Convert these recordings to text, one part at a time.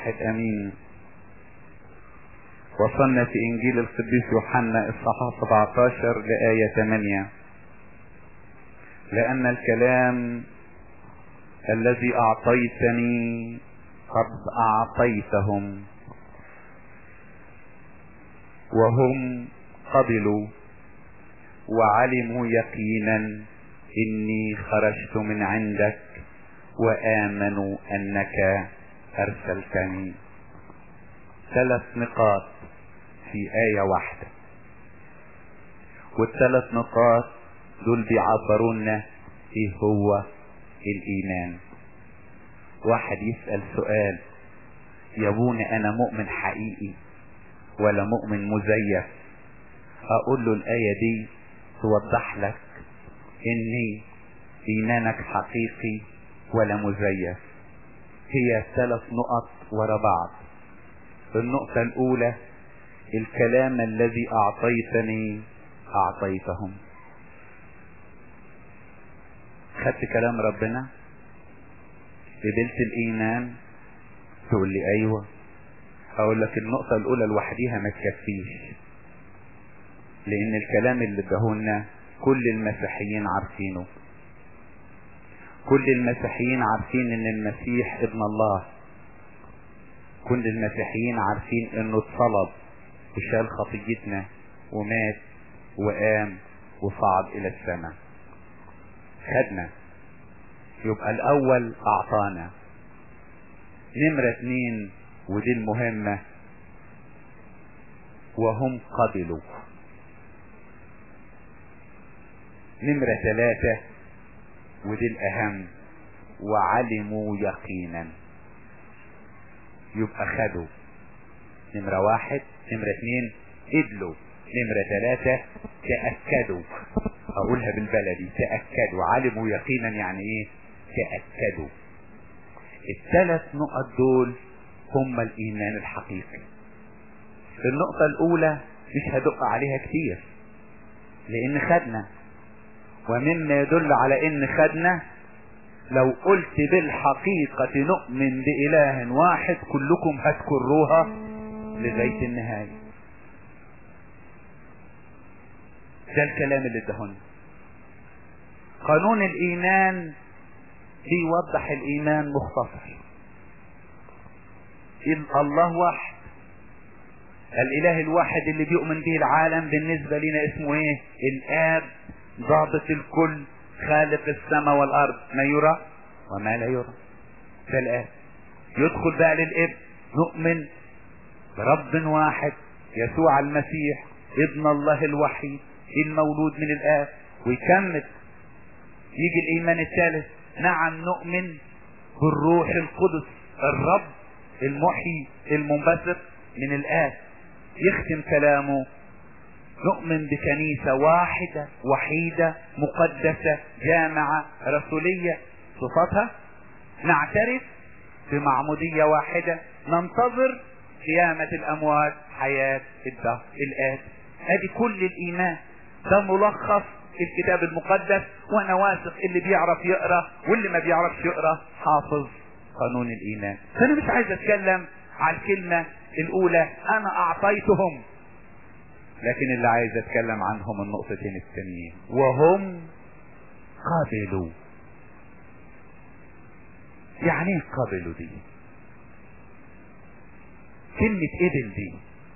واحد امين وصلنا في انجيل القديس يوحنا اصحاح 17 لآية 8 لان الكلام الذي اعطيتني قد اعطيتهم وهم قبلوا وعلموا يقينا اني خرجت من عندك وامنوا انك ارسلتني ثلاث نقاط في آية واحدة والثلاث نقاط دول بيعبرونا ايه هو الايمان واحد يسأل سؤال يا ابونا انا مؤمن حقيقي ولا مؤمن مزيف اقول له الاية دي توضح لك ان ايمانك حقيقي ولا مزيف هي ثلاث نقط ورا بعض النقطة الاولى الكلام الذي اعطيتني اعطيتهم خدت كلام ربنا قبلت الايمان تقول لي ايوه اقول لك النقطة الاولى لوحديها ما تكفيش لان الكلام اللي اداهولنا كل المسيحيين عارفينه كل المسيحيين عارفين ان المسيح ابن الله كل المسيحيين عارفين انه اتصلب وشال خطيتنا ومات وقام وصعد الى السماء خدنا يبقى الاول اعطانا نمرة اتنين ودي المهمة وهم قبلوا نمرة ثلاثة ودي الاهم وعلموا يقينا يبقى خدوا نمرة واحد نمرة اتنين قبلوا نمرة ثلاثة تأكدوا اقولها بالبلدي تأكدوا علموا يقينا يعني ايه تأكدوا الثلاث نقط دول هم الايمان الحقيقي النقطة الاولى مش هدق عليها كتير لان خدنا ومما يدل على ان خدنا لو قلت بالحقيقة نؤمن بإله واحد كلكم هتكروها لغاية النهاية ده الكلام اللي ادهن قانون الإيمان بيوضح الإيمان مختصر الله واحد الإله الواحد اللي بيؤمن به العالم بالنسبة لنا اسمه ايه الآب ضابط الكل خالق السماء والارض ما يرى وما لا يرى ده الاب يدخل بقى للاب نؤمن برب واحد يسوع المسيح ابن الله الوحيد المولود من الاب ويكمل يجي الايمان الثالث نعم نؤمن بالروح القدس الرب المحيي المنبثق من الاب يختم كلامه نؤمن بكنيسة واحدة وحيدة مقدسة جامعة رسولية صفاتها نعترف بمعمودية واحدة ننتظر قيامة الأموات حياة الدهر الآت ادي كل الإيمان ده ملخص الكتاب المقدس وانا واثق اللي بيعرف يقرا واللي ما بيعرفش يقرا حافظ قانون الايمان فانا مش عايز اتكلم على الكلمة الاولى انا اعطيتهم لكن اللي عايز اتكلم عنهم النقطتين التانيين وهم قبلوا يعني ايه قبلوا دي كلمة قبل دي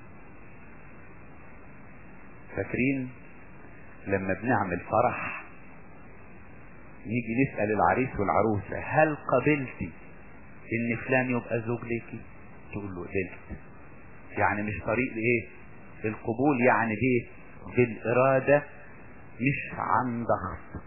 فاكرين لما بنعمل فرح نيجي نسأل العريس والعروسة هل قبلتي ان فلان يبقى زوج ليكي تقول له قبلت يعني مش طريق ايه القبول يعني بايه بالارادة مش عن ضغط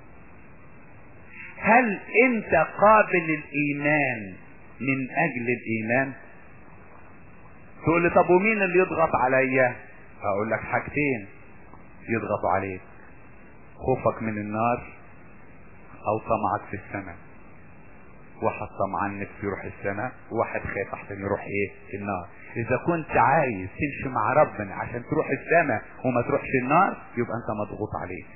هل انت قابل الايمان من اجل الايمان تقول لي طب ومين اللي يضغط عليا اقول لك حاجتين يضغطوا عليك خوفك من النار او طمعك في السماء واحد طمعان نفسه يروح السماء وواحد خايف احسن يروح ايه النار اذا كنت عايز تمشي مع ربنا عشان تروح السماء وما تروحش النار يبقى انت مضغوط عليك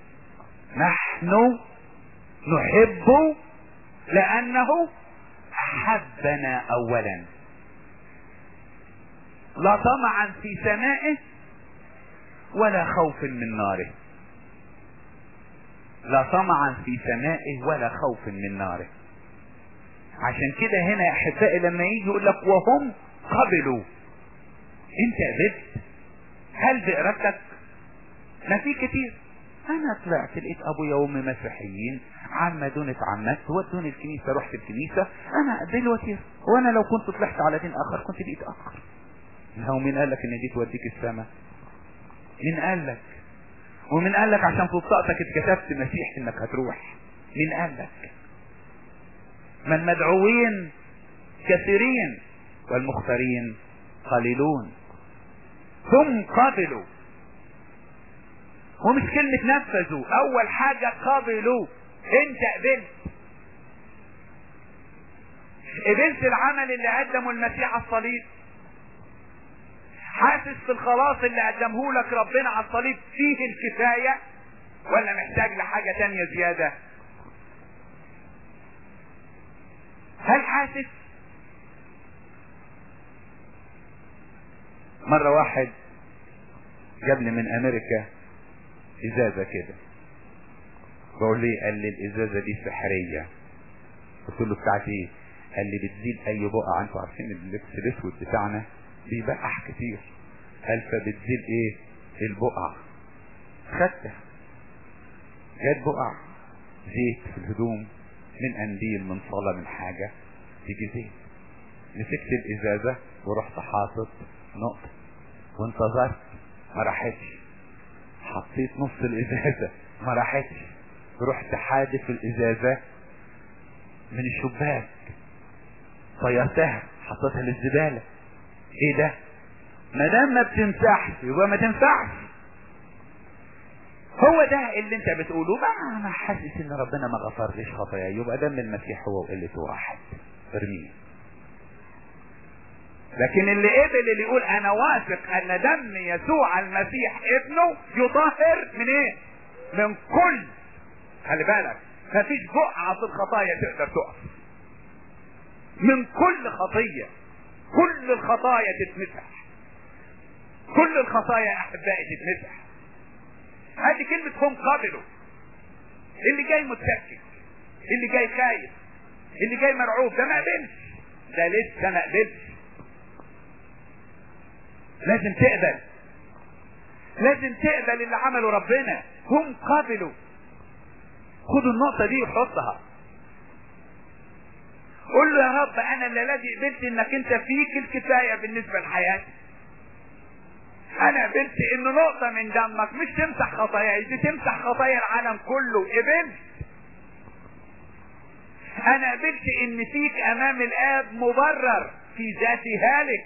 نحن نحب لانه احبنا اولا لا طمعا في سمائه ولا خوف من ناره لا طمعا في سمائه ولا خوف من ناره عشان كده هنا يا احبائي لما يجي يقول لك وهم قبلوا انت قبلت هل بإرادتك ما في كتير انا طلعت لقيت ابويا وامي مسيحيين عمدوني اتعمدت ودوني الكنيسه رحت الكنيسه انا دلوقتي وانا لو كنت طلعت على دين اخر كنت بقيت اخر هو مين قال لك ان دي توديك السماء مين قال لك ومين قال لك عشان في بطاقتك اتكتبت مسيح انك هتروح مين قال لك ما المدعوين كثيرين والمختارين قليلون ثم قبلوا ومش كلمة نفذوا اول حاجة قبلوا انت قبلت قبلت العمل اللي قدمه المسيح على الصليب حاسس في الخلاص اللي قدمه لك ربنا على الصليب فيه الكفاية ولا محتاج لحاجة تانية زيادة هل حاسس مرة واحد جاب لي من امريكا ازازة كده بقول لي قال لي الازازة دي سحرية قلت له بتاعت ايه قال لي بتزيد اي بقعة انتوا عارفين اللبس الاسود بتاعنا بيبقح كتير قال فبتزيد ايه البقع خدتها جت بقع زيت في الهدوم من قنديل من صلاة من حاجة تيجي زيت مسكت الازازة ورحت حاطط نقطة وانتظرت ما راحتش حطيت نص الازازة ما راحتش رحت حادف الازازة من الشباك طيرتها حطيتها للزبالة ايه ده ما دام ما بتمسحش يبقى ما تنفعش هو ده اللي انت بتقوله بقى انا حاسس ان ربنا ما غفرليش خطاياي يبقى دم المسيح هو وقلته واحد ارميه لكن اللي قبل اللي يقول انا واثق ان دم يسوع المسيح ابنه يطهر من ايه من كل خلي بالك مفيش بقعة في الخطايا تقدر تقف من كل خطية كل الخطايا تتمسح كل الخطايا احبائي تتمسح هذه كلمة هم قبلوا اللي جاي متشكك اللي جاي خايف اللي جاي مرعوب ده ما قبلش ده لسه ما قبلش لازم تقبل لازم تقبل اللي عمله ربنا هم قبلوا خدوا النقطة دي وحطها قول له يا رب انا اللي الذي قبلت انك انت فيك الكفاية بالنسبة لحياتي انا قبلت ان نقطة من دمك مش تمسح خطاياي دي تمسح خطايا العالم كله قبلت انا قبلت ان فيك امام الاب مبرر في ذاتي هالك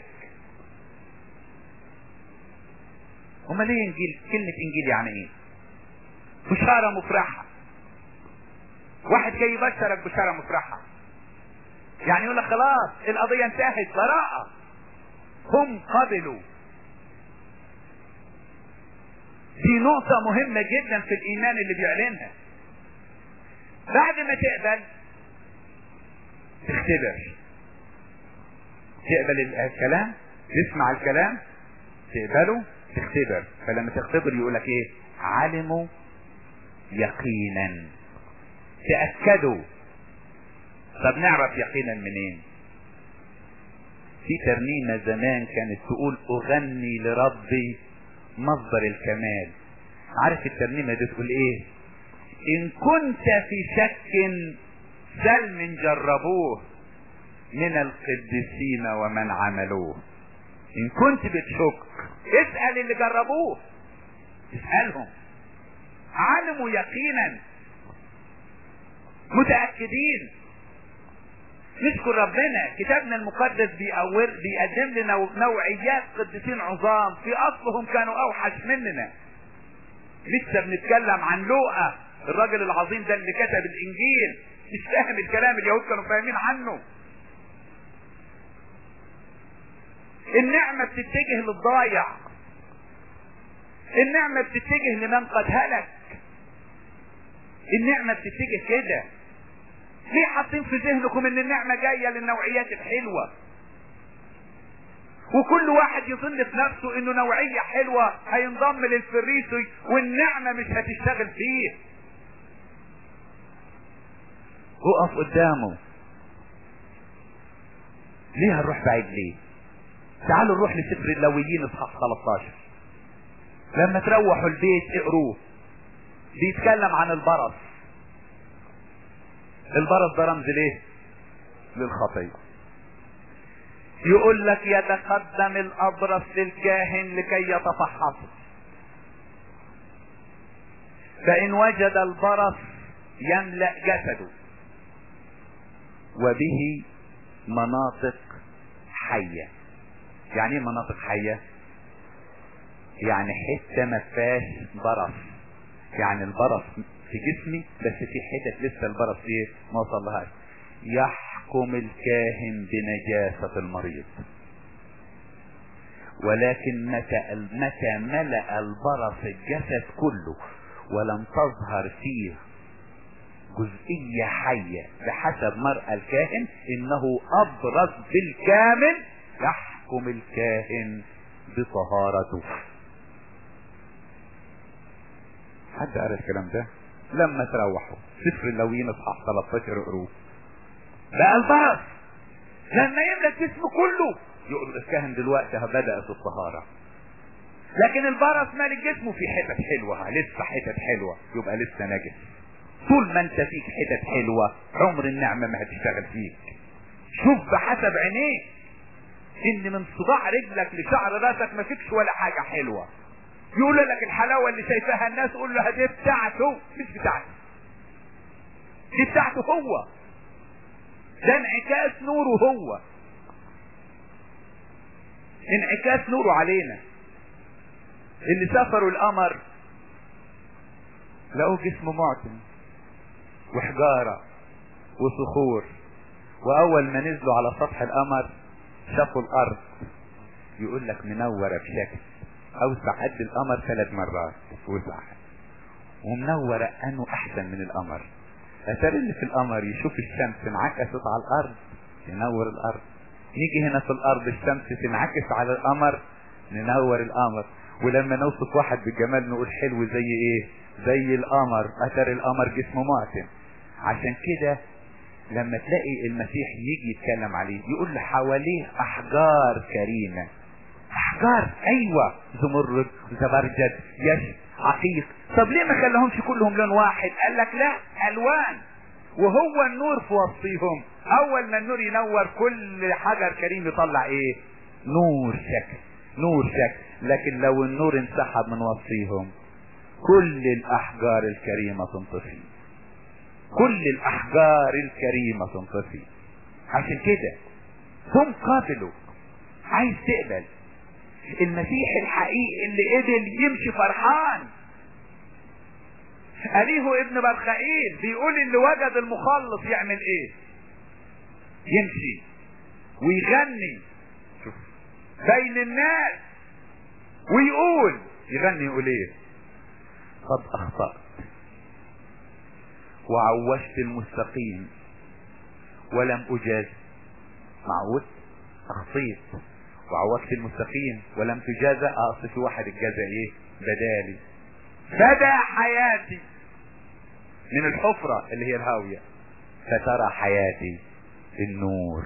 امال ايه انجيل كلمة انجيل يعني ايه بشارة مفرحة واحد جاي يبشرك بشارة مفرحة يعني يقول لك خلاص القضية انتهت براءة هم قبلوا دي نقطة مهمة جدا في الإيمان اللي بيعلنها بعد ما تقبل تختبر تقبل الكلام تسمع الكلام تقبله تختبر فلما تختبر يقولك ايه علموا يقينا تأكدوا طب نعرف يقينا منين في ترنيمة زمان كانت تقول اغني لربي مصدر الكمال عارف الترنيمة دي تقول ايه ان كنت في شك سل من جربوه من القديسين ومن عملوه ان كنت بتشك اسأل اللي جربوه اسألهم علموا يقينا متأكدين نشكر ربنا كتابنا المقدس بيأور بيقدم لنا نوعيات قديسين عظام في اصلهم كانوا اوحش مننا لسه بنتكلم عن لوقا الراجل العظيم ده اللي كتب الانجيل مش فاهم الكلام اليهود كانوا فاهمين عنه النعمة بتتجه للضايع النعمة بتتجه لمن قد هلك النعمة بتتجه كده ليه حاطين في ذهنكم ان النعمة جاية للنوعيات الحلوة وكل واحد يظن في نفسه انه نوعية حلوة هينضم للفريسي والنعمة مش هتشتغل فيه اقف قدامه ليه هنروح بعيد ليه تعالوا نروح لسفر اللويين اصحاح 13 لما تروحوا البيت اقروه بيتكلم عن البرص البرص ده رمز ليه للخطيه يقول لك يتقدم الابرص للكاهن لكي يتفحصه فان وجد البرص يملا جسده وبه مناطق حيه يعني ايه مناطق حيه يعني حته ما فيهاش برص يعني البرص في جسمي بس في حتت لسه البرص ايه ما وصلهاش يحكم الكاهن بنجاسة المريض ولكن متى متى ملأ البرص الجسد كله ولم تظهر فيه جزئية حية بحسب مرأى الكاهن انه ابرز بالكامل يحكم الكاهن بطهارته حد قال الكلام ده لما تروحوا سفر اللويين اصحاح 13 اقروه بقى البرص لما يملك جسمه كله يقول الكاهن دلوقتي بدأت الطهارة لكن البرص مالك جسمه في حتت حلوة لسه حتت حلوة يبقى لسه نجس طول ما انت فيك حتت حلوة عمر النعمة ما هتشتغل فيك شوف بحسب عينيك ان من صباع رجلك لشعر راسك ما فيكش ولا حاجة حلوة يقول لك الحلاوة اللي شايفاها الناس قول له دي بتاعته مش بتاعته دي بتاعته هو ده انعكاس نوره هو انعكاس نوره علينا اللي سافروا القمر لقوه جسمه معتم وحجارة وصخور واول ما نزلوا على سطح القمر شافوا الارض يقول لك منورة بشكل اوسع قد القمر ثلاث مرات وسع ومنورة انه احسن من القمر اتاري اللي في القمر يشوف الشمس انعكست على الارض ينور الارض نيجي هنا في الارض الشمس تنعكس على القمر ننور القمر ولما نوصف واحد بالجمال نقول حلو زي ايه زي القمر اتاري القمر جسمه معتم عشان كده لما تلاقي المسيح يجي يتكلم عليه يقول له حواليه احجار كريمه احجار ايوه زمرد زبرجد يش عقيق طب ليه ما خلاهمش كلهم لون واحد قال لك لا الوان وهو النور في وسطهم اول ما النور ينور كل حجر كريم يطلع ايه نور شكل نور شكل لكن لو النور انسحب من وسطهم كل الاحجار الكريمه تنطفي كل الاحجار الكريمه تنطفي عشان كده هم قابلوا عايز تقبل المسيح الحقيقي اللي قبل يمشي فرحان أليه ابن برخائيل بيقول اللي وجد المخلص يعمل ايه يمشي ويغني شوف بين الناس ويقول يغني يقول ايه قد اخطأت وعوشت المستقيم ولم اجاز معود اخطيت وعوجت المستقيم ولم تجازى اصل في واحد الجزا ايه بدالي بدا حياتي من الحفرة اللي هي الهاوية فترى حياتي النور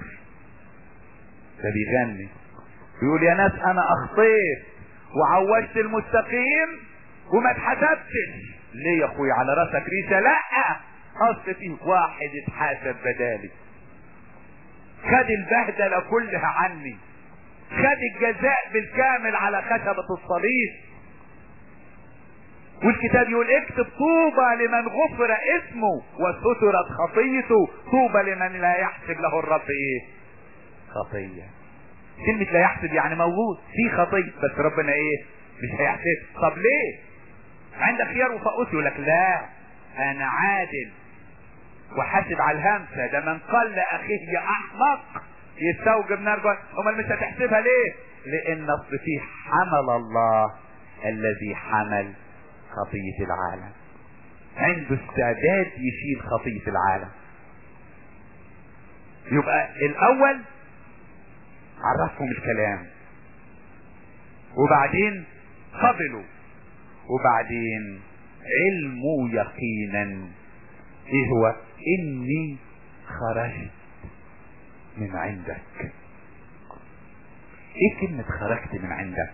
فبيغني بيقول يا ناس انا اخطيت وعوجت المستقيم وما اتحسبتش ليه يا اخويا على راسك ريشه لا اصل في واحد اتحاسب بدالي خد البهدله كلها عني خد الجزاء بالكامل على خشبة الصليب والكتاب يقول اكتب طوبى لمن غفر اسمه وسترت خطيته طوبى لمن لا يحسب له الرب ايه خطية كلمة لا يحسب يعني موجود في خطية بس ربنا ايه مش هيحسب طب ليه عندك خيار وفقوس يقول لك لا انا عادل وحاسب على الهمسة ده من قال اخيه يا احمق يستوجب نار امال مش هتحسبها ليه لان اصل فيه حمل الله الذي حمل خطية العالم عنده استعداد يشيل خطية العالم يبقى الاول عرفهم الكلام وبعدين قبلوا وبعدين علموا يقينا ايه هو اني خرجت من عندك ايه كلمة خرجت من عندك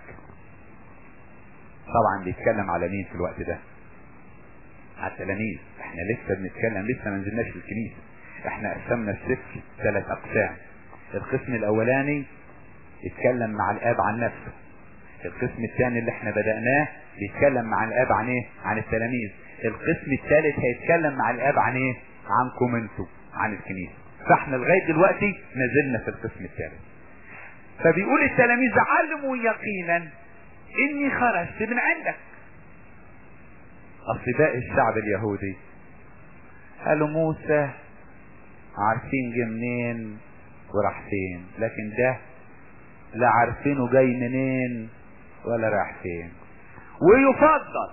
طبعا بيتكلم على مين في الوقت ده على التلاميذ احنا لسه بنتكلم لسه ما نزلناش في الكنيسة احنا قسمنا السفر ثلاث اقسام القسم الاولاني يتكلم مع الاب عن نفسه القسم الثاني اللي احنا بدأناه بيتكلم مع الاب عن ايه عن التلاميذ القسم الثالث هيتكلم مع الاب عن ايه عنكم انتوا عن الكنيسة فاحنا لغاية دلوقتي نزلنا في القسم الثالث فبيقول التلاميذ علموا يقينا اني خرجت من عندك اصل باقي الشعب اليهودي قالوا موسى عارفين جه منين وراح فين لكن ده لا عارفينه جاي منين ولا راح فين ويفضل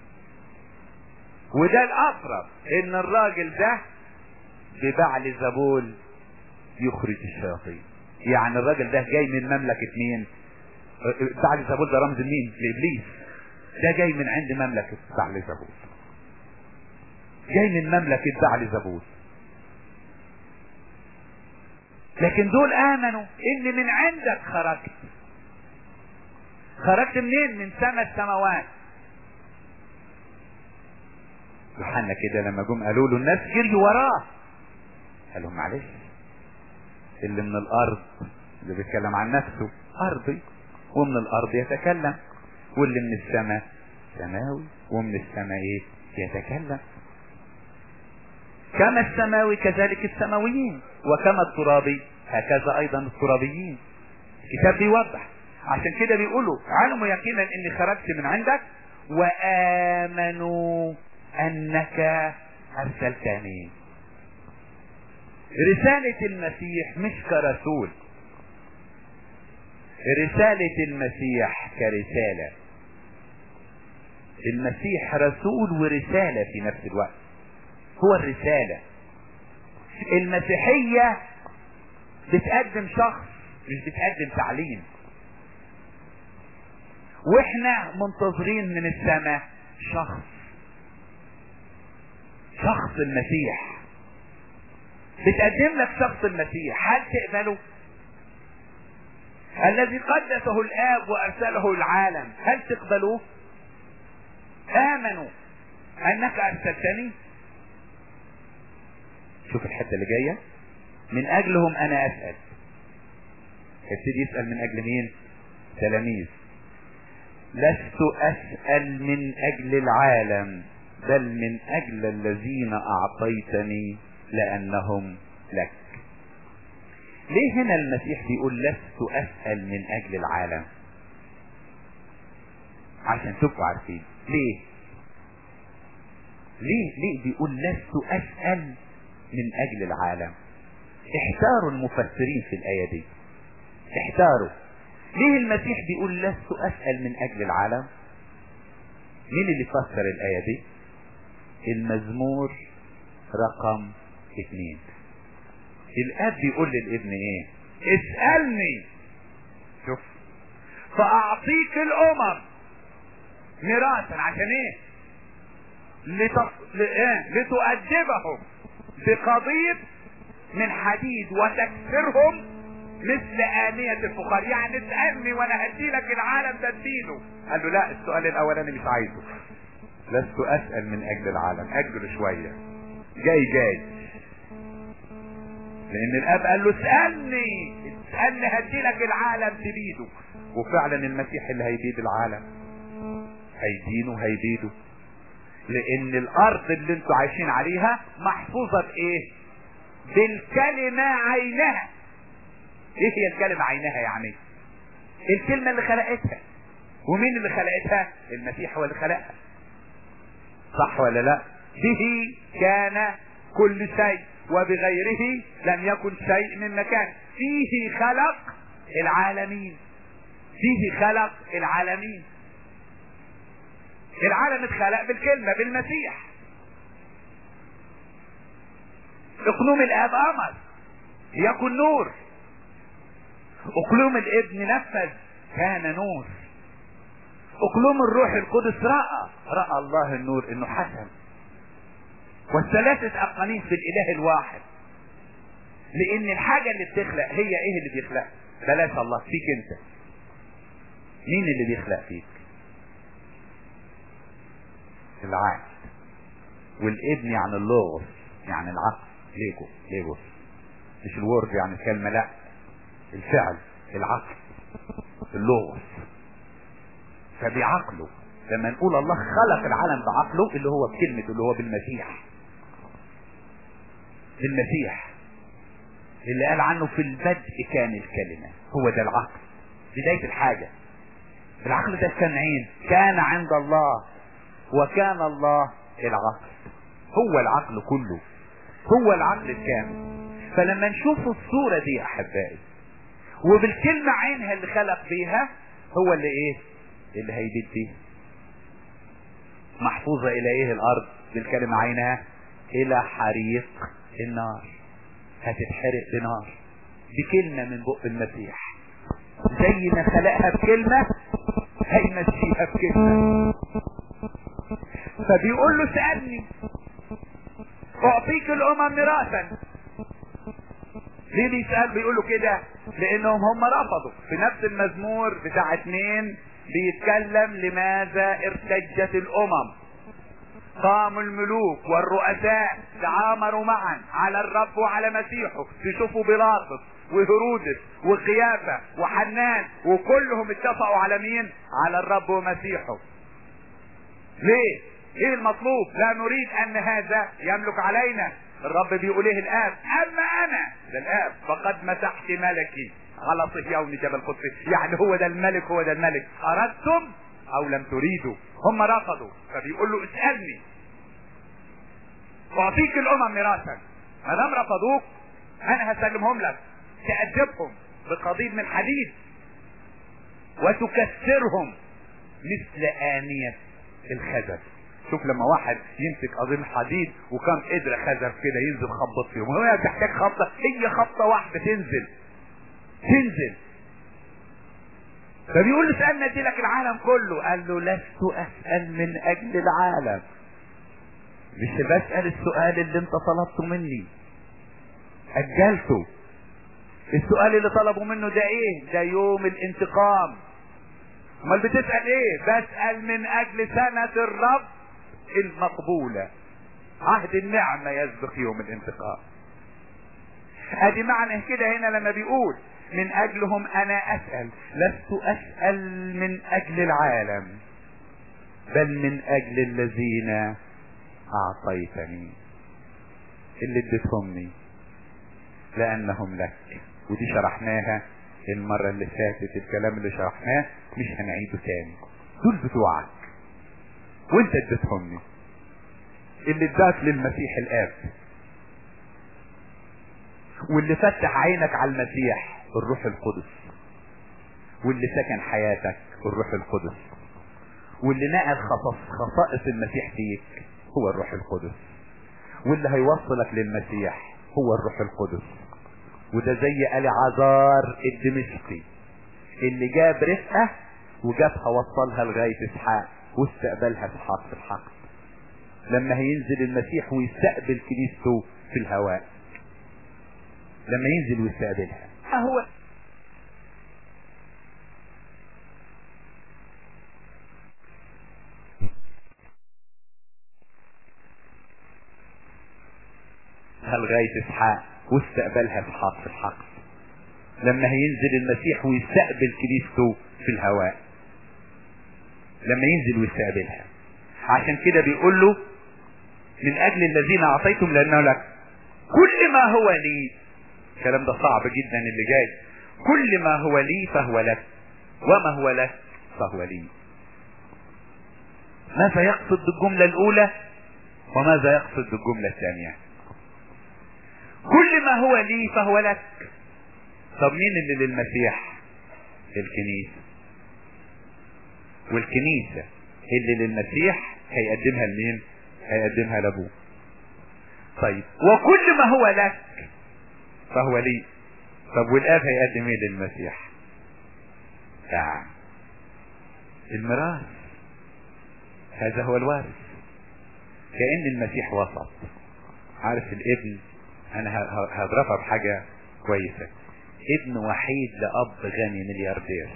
وده الاقرب ان الراجل ده ببعل زبول يخرج الشياطين يعني الراجل ده جاي من مملكة مين بعل زبول ده رمز مين لابليس ده جاي من عند مملكة بعل زبول جاي من مملكة بعل زبول لكن دول امنوا ان من عندك خرجت خرجت منين من سما السماوات يوحنا كده لما جم قالوا له الناس جريوا وراه قال لهم معلش اللي من الارض اللي بيتكلم عن نفسه ارضي ومن الارض يتكلم واللي من السماء سماوي ومن السماء ايه يتكلم كما السماوي كذلك السماويين وكما الترابي هكذا ايضا الترابيين الكتاب بيوضح عشان كده بيقولوا علموا يقينا اني خرجت من عندك وامنوا انك ارسلتني رسالة المسيح مش كرسول رسالة المسيح كرسالة المسيح رسول ورسالة في نفس الوقت هو الرسالة المسيحية بتقدم شخص مش بتقدم تعليم واحنا منتظرين من السماء شخص شخص المسيح بتقدم لك شخص المسيح هل تقبله الذي قدسه الاب وارسله العالم هل تقبلوه امنوا انك ارسلتني شوف الحته اللي جايه من اجلهم انا اسال يبتدي يسال من اجل مين تلاميذ لست اسال من اجل العالم بل من اجل الذين اعطيتني لانهم لك ليه هنا المسيح بيقول لست اسال من اجل العالم عشان تبقوا عارفين ليه ليه ليه بيقول لست اسال من اجل العالم احتاروا المفسرين في الايه دي احتاروا ليه المسيح بيقول لست اسال من اجل العالم مين اللي فسر الايه دي المزمور رقم اثنين الاب بيقول للابن ايه اسألني شوف فاعطيك الامم ميراثا عشان ايه لتص... ل... إيه؟ لتؤدبهم بقضيب من حديد وتكسرهم مثل آنية الفقار يعني اسألني وانا هدي لك العالم ده اديله قال له لا السؤال الاولاني مش عايزه لست اسأل من اجل العالم اجل شوية جاي جاي لان الاب قال له اسألني اسألني هدي لك العالم تبيده وفعلا المسيح اللي هيبيد العالم هيدينه هيبيده لان الارض اللي انتوا عايشين عليها محفوظة بايه بالكلمة عينها ايه هي الكلمة عينها يعني الكلمة اللي خلقتها ومين اللي خلقتها المسيح هو اللي خلقها صح ولا لا به كان كل شيء وبغيره لم يكن شيء من مكان فيه خلق العالمين فيه خلق العالمين العالم اتخلق بالكلمة بالمسيح اقنوم الاب امر ليكن نور اقلوم الابن نفذ كان نور اقلوم الروح القدس رأى رأى الله النور انه حسن والثلاثة اقانيم في الاله الواحد لان الحاجة اللي بتخلق هي ايه اللي بيخلق بلاش الله فيك انت مين اللي بيخلق فيك العقل والابن يعني اللغز يعني العقل ليجو ليجوس مش الورد يعني الكلمة لا الفعل العقل اللغز فبعقله لما نقول الله خلق العالم بعقله اللي هو بكلمته اللي هو بالمسيح بالمسيح اللي قال عنه في البدء كان الكلمة هو ده العقل بداية الحاجة العقل ده كان عين كان عند الله وكان الله العقل هو العقل كله هو العقل الكامل فلما نشوف الصورة دي يا احبائي وبالكلمة عينها اللي خلق بيها هو اللي ايه اللي هيبيد فيها محفوظة الى ايه الارض بالكلمة عينها الى حريق النار هتتحرق بنار بكلمة من بق المسيح زي ما خلقها بكلمة هيمشيها بكلمة فبيقول له سألني اعطيك الامم ميراثا ليه بيسأل بيقول له كده لانهم هم رفضوا في نفس المزمور بتاع اتنين بيتكلم لماذا ارتجت الامم قاموا الملوك والرؤساء تعاملوا معا على الرب وعلى مسيحه تشوفوا بيلاطس وهرودس وقيافة وحنان وكلهم اتفقوا على مين على الرب ومسيحه ليه ايه المطلوب لا نريد ان هذا يملك علينا الرب بيقول ايه الاب اما انا ده الاب فقد مسحت ملكي على صهيون جبل قدس يعني هو ده الملك هو ده الملك اردتم او لم تريدوا هم رفضوا فبيقول له اسألني اعطيك الامم ميراثا ما دام رفضوك انا هسلمهم لك تأدبهم بقضيب من حديد وتكسرهم مثل آنية الخزف شوف لما واحد يمسك قضيب حديد وكان قدر خزف كده ينزل خبط فيهم هو تحتاج خبطة هي خبطة واحدة تنزل تنزل فبيقول له سألنا ادي لك العالم كله قال له لست اسأل من اجل العالم مش بسأل السؤال اللي انت طلبته مني اجلته السؤال اللي طلبوا منه ده ايه ده يوم الانتقام امال بتسأل ايه بسأل من اجل سنة الرب المقبولة عهد النعمة يسبق يوم الانتقام ادي معنى كده هنا لما بيقول من اجلهم انا اسأل لست اسأل من اجل العالم بل من اجل الذين اعطيتني اللي اديتهمني لانهم لك ودي شرحناها المرة اللي فاتت الكلام اللي شرحناه مش هنعيده تاني دول بتوعك وانت اديتهمني اللي اداك للمسيح الاب واللي فتح عينك على المسيح الروح القدس واللي سكن حياتك الروح القدس واللي نقل خصائص المسيح فيك هو الروح القدس واللي هيوصلك للمسيح هو الروح القدس وده زي العذار الدمشقي اللي جاب رفقة وجابها وصلها لغاية اسحاق واستقبلها اسحاق في الحق لما هينزل المسيح ويستقبل كنيسته في الهواء لما ينزل ويستقبلها هو لغاية اسحاق واستقبلها اسحاق في الحق لما هينزل المسيح ويستقبل كنيسته في الهواء لما ينزل ويستقبلها عشان كده بيقول له من اجل الذين اعطيتم لانه لك كل ما هو لي الكلام ده صعب جدا اللي جاي كل ما هو لي فهو لك وما هو لك فهو لي ماذا يقصد بالجملة الاولى وماذا يقصد بالجملة الثانية كل ما هو لي فهو لك طب مين اللي للمسيح الكنيسة والكنيسة اللي للمسيح هيقدمها لمين هيقدمها لابوه طيب وكل ما هو لك فهو لي طب والاب هيقدم ايه للمسيح يعني الميراث هذا هو الوارث كأن المسيح وسط عارف الابن انا هضربها بحاجة كويسة ابن وحيد لأب غني ملياردير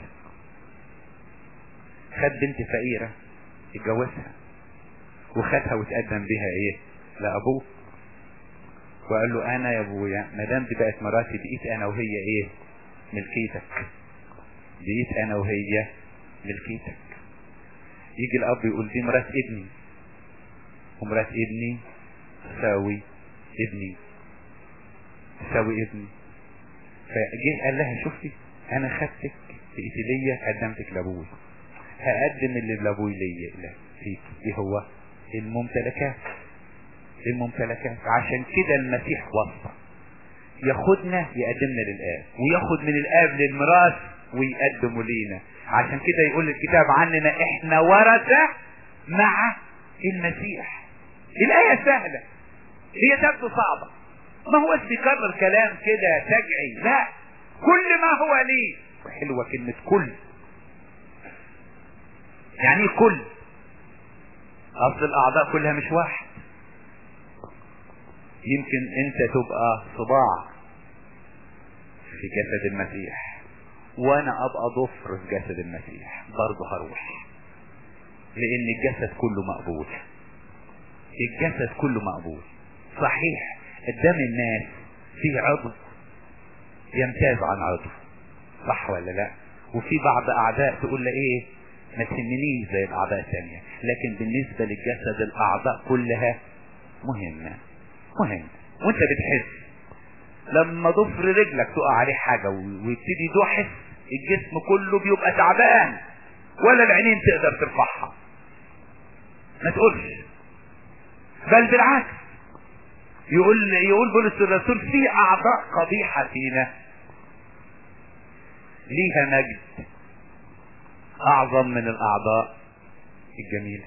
خد بنت فقيرة اتجوزها وخدها وتقدم بها ايه لأبوه وقال له انا يا ابويا ما دام دي بقت مراتي بقيت انا وهي ايه ملكيتك بقيت انا وهي ملكيتك يجي الاب يقول دي مرات ابني ومرات ابني تساوي ابني تساوي ابني فجه قال لها شوفي انا خدتك بقيت ليا قدمتك لابوي هقدم اللي لابوي ليا لا فيك ايه هو الممتلكات الممتلكات عشان كده المسيح وصى ياخدنا يقدمنا للآب وياخد من الآب للميراث ويقدمه لينا عشان كده يقول الكتاب عننا احنا ورثة مع المسيح الآية سهلة هي تبدو صعبة ما هوش بيكرر كلام كده تجعي لا كل ما هو ليه حلوة كلمة كل يعني كل اصل الاعضاء كلها مش واحد يمكن انت تبقى صباع في جسد المسيح وانا ابقى ضفر في جسد المسيح برضه هروح لان الجسد كله مقبول الجسد كله مقبول صحيح قدام الناس في عضو يمتاز عن عضو صح ولا لا وفي بعض اعداء تقول له ايه ما تهمنيش زي الاعضاء الثانيه لكن بالنسبه للجسد الاعضاء كلها مهمه مهم وانت بتحس لما ضفر رجلك تقع عليه حاجه ويبتدي يدوحس الجسم كله بيبقى تعبان ولا العينين تقدر ترفعها ما تقولش بل بالعكس يقول يقول بولس الرسول في اعضاء قبيحه فينا ليها مجد اعظم من الاعضاء الجميله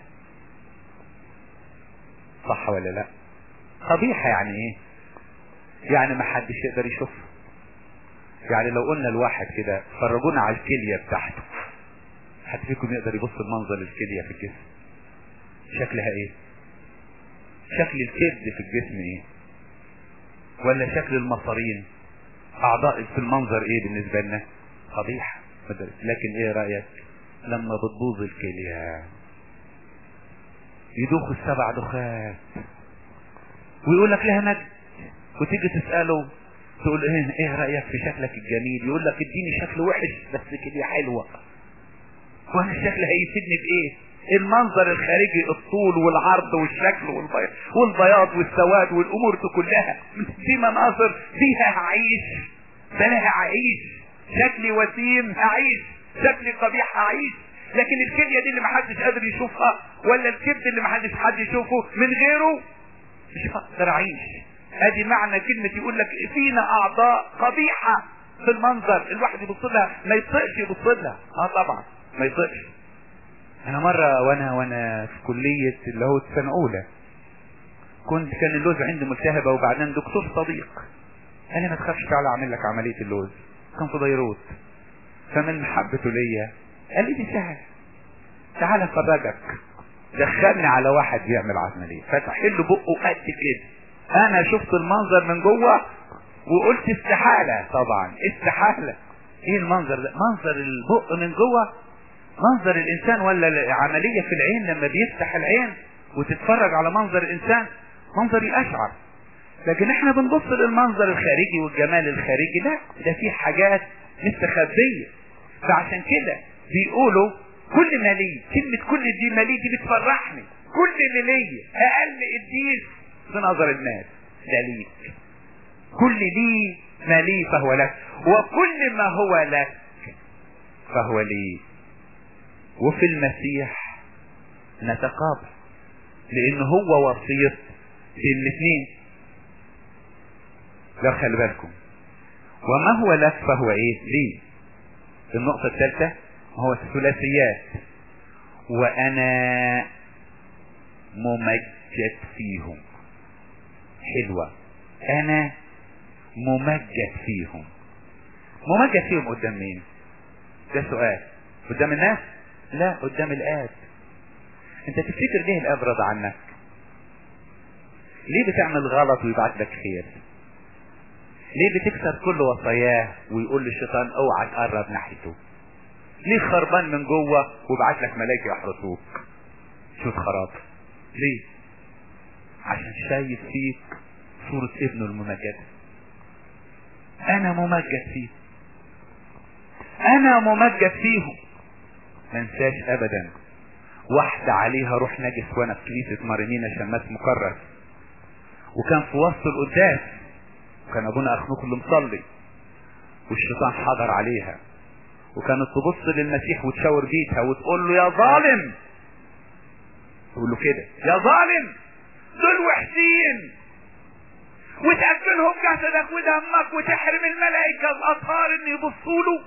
صح ولا لا قبيحه يعني ايه يعني ما حدش يقدر يشوفها يعني لو قلنا الواحد كده فرجونا على الكليه بتاعته حد فيكم يقدر يبص المنظر الكليه في الجسم شكلها ايه شكل الكبد في الجسم ايه ولا شكل المصارين اعضاء في المنظر ايه بالنسبه لنا قبيحه لكن ايه رايك لما بتبوظ الكليه يدوخ السبع دخات ويقول لك لها مجد وتيجي تساله تقول ايه ايه رايك في شكلك الجميل يقول لك اديني شكل وحش بس كليه حلوه وانا الشكل هيفيدني بايه المنظر الخارجي الطول والعرض والشكل والبياض, والبياض والسواد والامور دي كلها دي مناظر فيها هعيش بلاها هعيش شكلي وسيم هعيش شكلي قبيح هعيش لكن الكليه دي اللي محدش قادر يشوفها ولا الكبد اللي محدش حد يشوفه من غيره مش هقدر اعيش ادي معنى كلمة يقول لك فينا اعضاء قبيحة في المنظر الواحد يبص لها ما يطقش يبص لها اه طبعا ما يطقش انا مرة وانا وانا في كلية اللي هو السنة اولى كنت كان اللوز عندي ملتهبة وبعدين دكتور صديق قال لي ما تخافش تعالى اعمل لك عملية اللوز كان في بيروت فمن محبته ليا قال لي دي سهل تعالى افرجك دخلني على واحد بيعمل عملية فتح له بقه قد كده انا شفت المنظر من جوه وقلت استحالة طبعا استحالة ايه المنظر ده منظر البق من جوه منظر الانسان ولا العملية في العين لما بيفتح العين وتتفرج على منظر الانسان منظر يشعر لكن احنا بنبص للمنظر الخارجي والجمال الخارجي لا ده في حاجات مستخبية فعشان كده بيقولوا كل ما لي كلمة كل دي ما لي دي بتفرحني كل اللي ليا اقل قديس في نظر الناس ده ليك كل لي ما لي فهو لك وكل ما هو لك فهو لي وفي المسيح نتقابل لان هو وسيط بين الاثنين لا خلي بالكم وما هو لك فهو ايه لي النقطة الثالثة هو الثلاثيات وانا ممجد فيهم حلوة انا ممجد فيهم ممجد فيهم قدام مين ده سؤال قدام الناس لا قدام الاب انت تفتكر ليه الاب رضى عنك ليه بتعمل غلط ويبعت لك خير ليه بتكسر كل وصاياه ويقول للشيطان اوعى تقرب ناحيته ليه خربان من جوه وبعت لك ملائكه يحرسوك شو خراب ليه عشان شايف فيك صورة ابنه الممجد انا ممجد فيه انا ممجد فيهم ما انساش ابدا واحدة عليها روح نجس وانا في كنيسة مارينينا شماس مكرس وكان في وسط القداس وكان ابونا اخنوك اللي مصلي والشيطان حضر عليها وكانت تبص للمسيح وتشاور بيتها وتقول له يا ظالم تقول له كده يا ظالم دول وحشين وتأكلهم جسدك ودمك وتحرم الملائكة الأطهار ان يبصوا له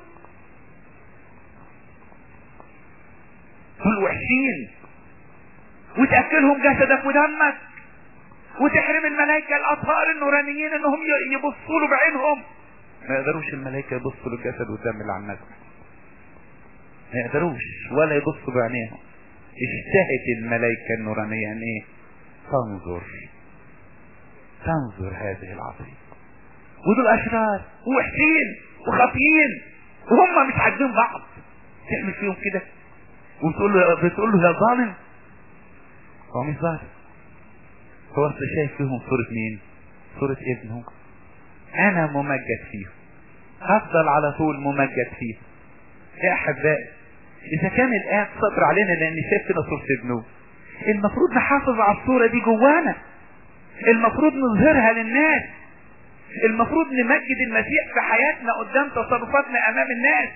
دول وحشين وتأكلهم جسدك ودمك وتحرم الملائكة الأطهار النورانيين انهم يبصوا له بعينهم ما يقدروش الملائكة يبصوا للجسد والدم اللي على الناس ما يقدروش ولا يبصوا بعينيهم اشتهت الملائكة النورانية ان ايه تنظر تنظر هذه العظيمة ودول اشرار ووحشين وخاطئين وهم مش عاجبين بعض تعمل فيهم كده وتقول له بتقول له يا ظالم هو مش ظالم هو انت شايف فيهم صورة مين صورة ابنه انا ممجد فيهم هفضل على طول ممجد فيهم يا احبائي اذا كان الاب صبر علينا لان شايف فينا صورة ابنه المفروض نحافظ على الصورة دي جوانا المفروض نظهرها للناس المفروض نمجد المسيح في حياتنا قدام تصرفاتنا امام الناس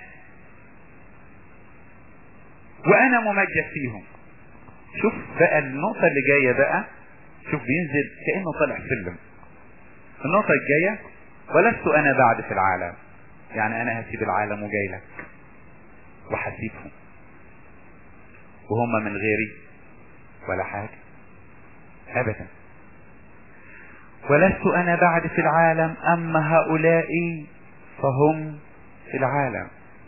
وانا ممجد فيهم شوف بقى النقطة اللي جاية بقى شوف بينزل كأنه طالع سلم النقطة الجاية ولست انا بعد في العالم يعني انا هسيب العالم وجاي لك وهسيبهم وهم من غيري ولا حاجة ابدا ولست انا بعد في العالم اما هؤلاء فهم في العالم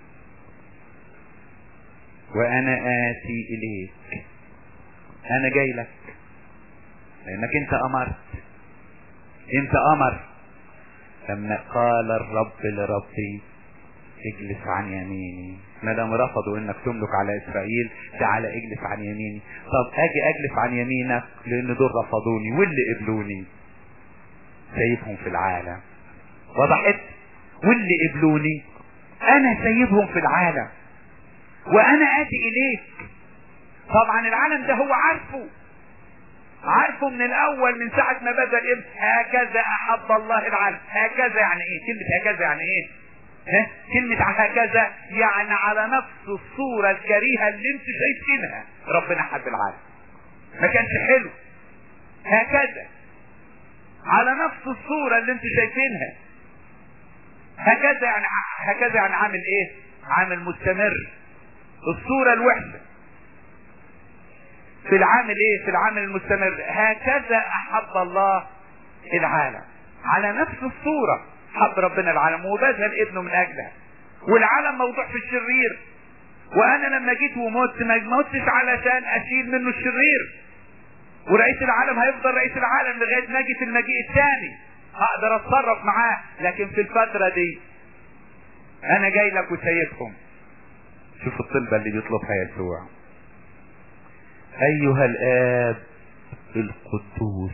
وانا اتي اليك انا جاي لك لانك انت امرت انت امر لما قال الرب لربي اجلس عن يميني ما دام رفضوا انك تملك على اسرائيل تعالى اجلس عن يميني طب اجي اجلس عن يمينك لان دول رفضوني واللي قبلوني سايبهم في العالم وضحت واللي قبلوني انا سايبهم في العالم وانا اتي اليك طبعا العالم ده هو عارفه عارفه من الاول من ساعة ما بدأ الابن هكذا احب الله العالم هكذا يعني ايه كلمة هكذا يعني ايه ها؟ كلمة هكذا يعني على نفس الصورة الكريهة اللي انتوا شايفينها ربنا حب العالم ما كانش حلو هكذا على نفس الصورة اللي انتوا شايفينها هكذا يعني هكذا يعني عامل ايه عامل مستمر الصورة الوحشة في العامل ايه في العامل المستمر هكذا احب الله العالم على نفس الصورة حب ربنا العالم وبذل ابنه من اجلها والعالم موضوع في الشرير وانا لما جيت ومت ما متش علشان اشيل منه الشرير ورئيس العالم هيفضل رئيس العالم لغايه ما اجي في المجيء الثاني اقدر اتصرف معاه لكن في الفتره دي انا جاي لك وسايبهم شوف الطلبه اللي بيطلبها يسوع ايها الاب القدوس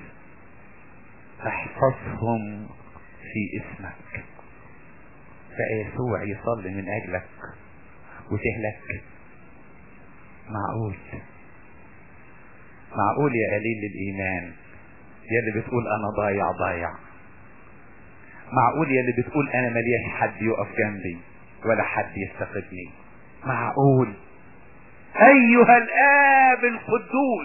احفظهم في اسمك فيسوع يصلي من اجلك وتهلك معقول معقول يا قليل الايمان يا اللي بتقول انا ضايع ضايع معقول يا اللي بتقول انا ملياش حد يقف جنبي ولا حد يستقبلني معقول ايها الاب القدوس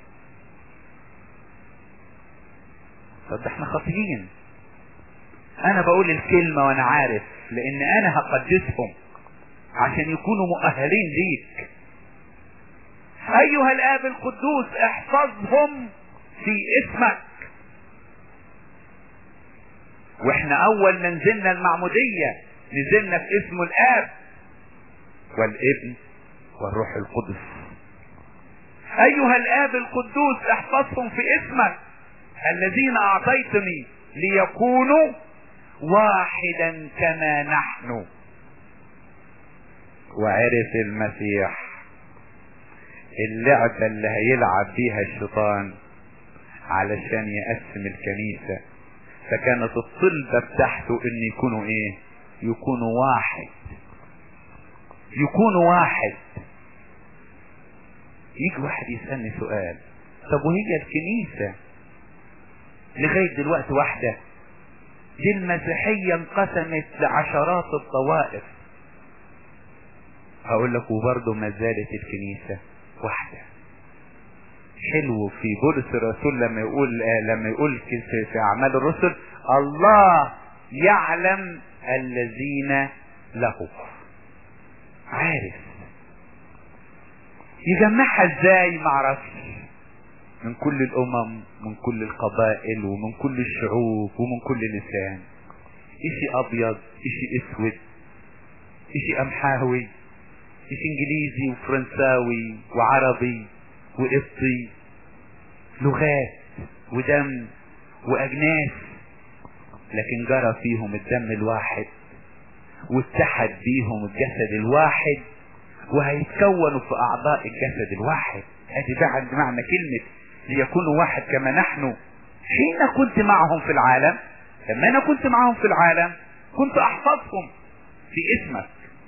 طب احنا خاطئين انا بقول الكلمة وانا عارف لان انا هقدسهم عشان يكونوا مؤهلين ليك ايها الاب القدوس احفظهم في اسمك واحنا اول ما نزلنا المعمودية نزلنا في اسم الاب والابن والروح القدس ايها الاب القدوس احفظهم في اسمك الذين اعطيتني ليكونوا واحدا كما نحن وعرف المسيح اللعبة اللي هيلعب بيها الشيطان علشان يقسم الكنيسة فكانت الطلبة بتاعته ان يكونوا ايه يكونوا واحد يكونوا واحد يجي واحد يسألني سؤال طب وهي الكنيسة لغاية دلوقتي واحدة دي المسيحية انقسمت لعشرات الطوائف هقول لك وبرضه ما زالت الكنيسة واحدة حلو في بولس الرسول لما يقول لما يقول في, في اعمال الرسل الله يعلم الذين له عارف يجمعها ازاي معرفش من كل الامم من كل القبائل ومن كل الشعوب ومن كل لسان اشي ابيض اشي اسود اشي امحاوي اشي انجليزي وفرنساوي وعربي وقبطي لغات ودم واجناس لكن جرى فيهم الدم الواحد واتحد بيهم الجسد الواحد وهيتكونوا في اعضاء الجسد الواحد ادي ده معنى كلمة ليكونوا واحد كما نحن حين كنت معهم في العالم لما انا كنت معهم في العالم كنت احفظهم في اسمك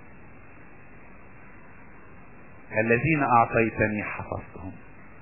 الذين اعطيتني حفظتهم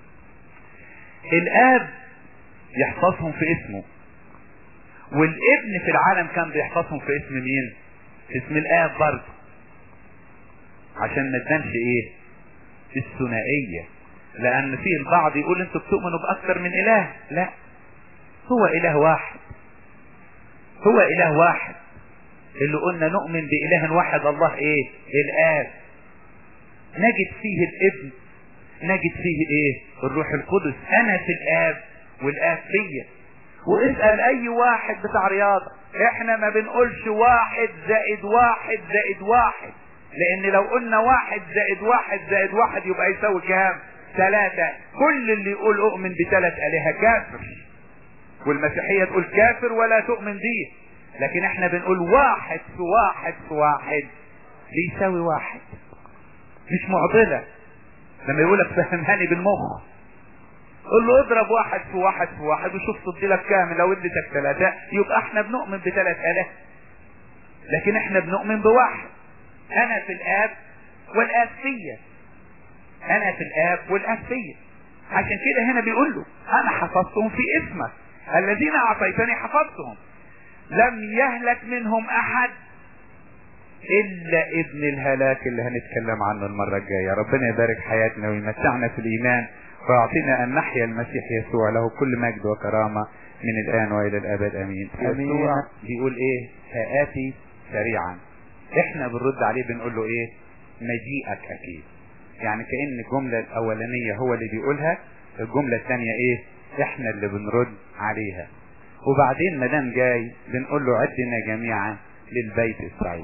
الاب يحفظهم في اسمه والابن في العالم كان بيحفظهم في اسم مين في اسم الاب برضه عشان ما تبانش ايه الثنائيه لان في البعض يقول انتوا بتؤمنوا باكثر من اله لا هو اله واحد هو اله واحد اللي قلنا نؤمن باله واحد الله ايه الاب نجد فيه الابن نجد فيه ايه الروح القدس انا في الاب والاب فيا واسأل اي واحد بتاع رياضة احنا ما بنقولش واحد زائد واحد زائد واحد لان لو قلنا واحد زائد واحد زائد واحد يبقى يساوي كام ثلاثة كل اللي يقول اؤمن بثلاث الهة كافر والمسيحية تقول كافر ولا تؤمن بيه لكن احنا بنقول واحد في واحد في واحد بيساوي واحد مش معضلة لما يقولك فهمهاني بالمخ قول له اضرب واحد في واحد في واحد وشوف تدي لك كام لو اديتك ثلاثة يبقى احنا بنؤمن بثلاث الاف لكن احنا بنؤمن بواحد انا في الاب والاب فيا انا في الاب والاب فيا عشان كده هنا بيقول له انا حفظتهم في اسمك الذين اعطيتني حفظتهم لم يهلك منهم احد الا ابن الهلاك اللي هنتكلم عنه المرة الجاية ربنا يبارك حياتنا ويمتعنا في الايمان ويعطينا ان نحيا المسيح يسوع له كل مجد وكرامة من الان والى الابد امين يسوع بيقول ايه هاتي سريعا احنا بنرد عليه بنقول له ايه مجيئك اكيد يعني كأن الجملة الاولانية هو اللي بيقولها الجملة الثانية ايه احنا اللي بنرد عليها وبعدين ما دام جاي بنقول له عدنا جميعا للبيت السعيد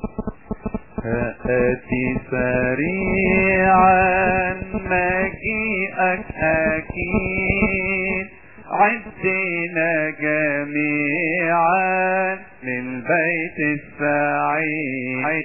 فأتي سريعا مجيئك أكيد عدنا جميعا للبيت السعيد